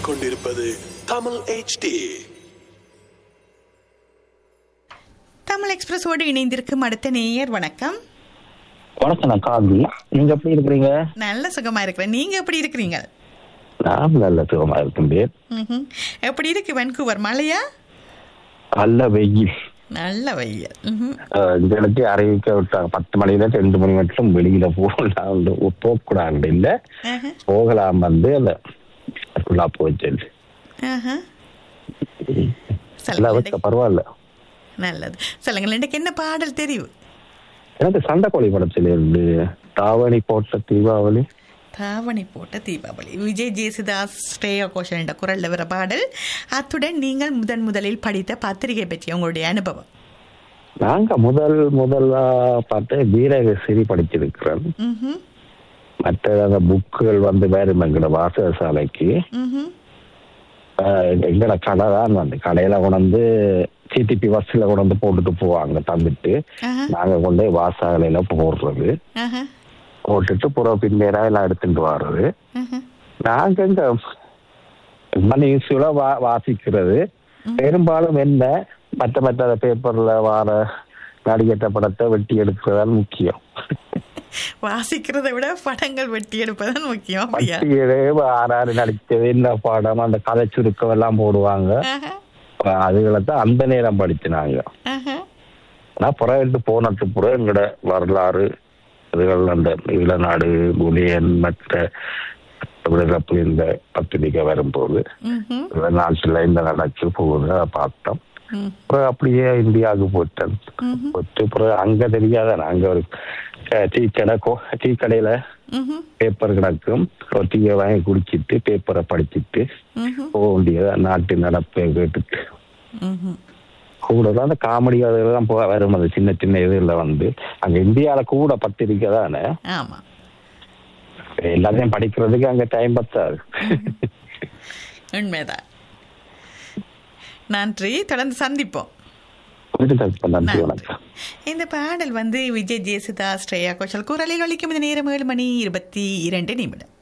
கேட்டுக்கொண்டிருப்பது தமிழ் HD தமிழ் எக்ஸ்பிரஸோடு இணைந்திருக்கும் அடுத்த நேயர் வணக்கம் வணக்கம் நான் காந்தி நீங்க எப்படி இருக்கிறீங்க நல்ல சுகமா இருக்கிறேன் நீங்க எப்படி இருக்கிறீங்க நான் நல்ல சுகமா இருக்கின்றேன் ம்ஹும். எப்படி இருக்கு வென்கூவர் மழையா நல்ல வெயில் நல்ல வெயில் ம்ஹும். அஹ் இந்த இடத்தை அறிவிக்க விட்டாங்க பத்து மணில ரெண்டு மணி மட்டும் வெளியில போகலாம் போகக்கூடாது இல்ல ஆஹா. போகலாம் வந்து அந்த ஃபுல்லா போச்சு ஆஹா. எல்லா சொல்லுங்க வச்ச பரவாயில்ல நல்லது சொல்லுங்கள் எனக்கு என்ன பாடல் தெரியும் எனக்கு சண்டைக்கோழி படத்துல இருந்து தாவணி போட்ட தீபாவளி தாவணி போட்ட தீபாவளி விஜய் ஜேசுதாஸ் ஸ்ரேயா கோஷன் என்ற குரல்ல வர பாடல் அத்துடன் நீங்கள் முதன் முதலில் படித்த பத்திரிகை பற்றிய உங்களுடைய அனுபவம் நாங்க முதல் முதல்ல பார்த்து வீரகசிரி படிச்சிருக்கிறேன் ம்ஹும். மற்ற அந்த புக்குகள் வந்து வேறு எங்கட வாசகசாலைக்கு ம்ஹும். ஆஹ் எங்கட கடை தான் வந்து கடையில கொண்டு சிடிபி பஸ்ல கொண்டு போட்டுட்டு போவாங்க தந்துட்டு ஆஹா. நாங்க கொண்டு போய் வாசகலையில போடுறது ஆஹா. போட்டுட்டு புற பின்னேரா எல்லாம் எடுத்துட்டு வர்றது ஆஹா. நாங்க இங்க மணி யூஸ்வலா வா வாசிக்கிறது பெரும்பாலும் என்ன மற்ற மற்ற பேப்பர்ல வார நடிகட்ட படத்தை வெட்டி எடுக்கிறதான் முக்கியம் வாசிக்கிறதை விட படங்கள் வெட்டி எடுப்பதுதான் முக்கியம் அப்படியா பட்டியலே ஆறாறு நடிச்சது என்ன பாடம் அந்த கதை சுருக்கம் எல்லாம் போடுவாங்க ஆஹா. அதுகளை தான் அந்த நேரம் படிச்சுனாங்க ஆஹா. நான் புறவிட்டு போனட்டு புற எங்களோட வரலாறு அதுகள் அந்த இளநாடு புலியன் மற்ற விடுதப்பு இந்த பத்திரிகை வரும்போது ம்ஹும். இந்த நாட்டில் இந்த நடக்கு போகுது அதை பார்த்தோம் ம். அப்புறம் அப்படியே இந்தியாவுக்கு போயிட்டேன் ம்ஹும். போயிட்டு அப்புறம் அங்க தெரியாத அங்க ஒரு அஹ், டீ கடை கோ- டீ கடையில ம்ஹும். பேப்பர் கிடக்கும் ஒரு டீயை வாங்கி குடிச்சிட்டு பேப்பரை படிச்சிட்டு ம்ஹும். போக வேண்டியது நாட்டு நடப்பை கேட்டுட்டு ம்ஹும். கூட தான் அந்த காமெடி அதெல்லாம் போக வரும் அது சின்ன சின்ன இதுல வந்து அங்க இந்தியால கூட பத்திரிக்கை தானே ஆமா எல்லாத்தையும் படிக்கிறதுக்கு அங்க டைம் பத்தாது உண்மைதான் நன்றி தொடர்ந்து சந்திப்போம் கொஞ்சம் நன்றி நன்றி. வணக்கம் இந்த பாடல் வந்து விஜய் ஜேசுதாஸ் ஸ்ரேயா கோஷல் குரலில் ஒலிக்கும் இந்த நேரம் ஏழு மணி இருபத்தி இரண்டு நிமிடம்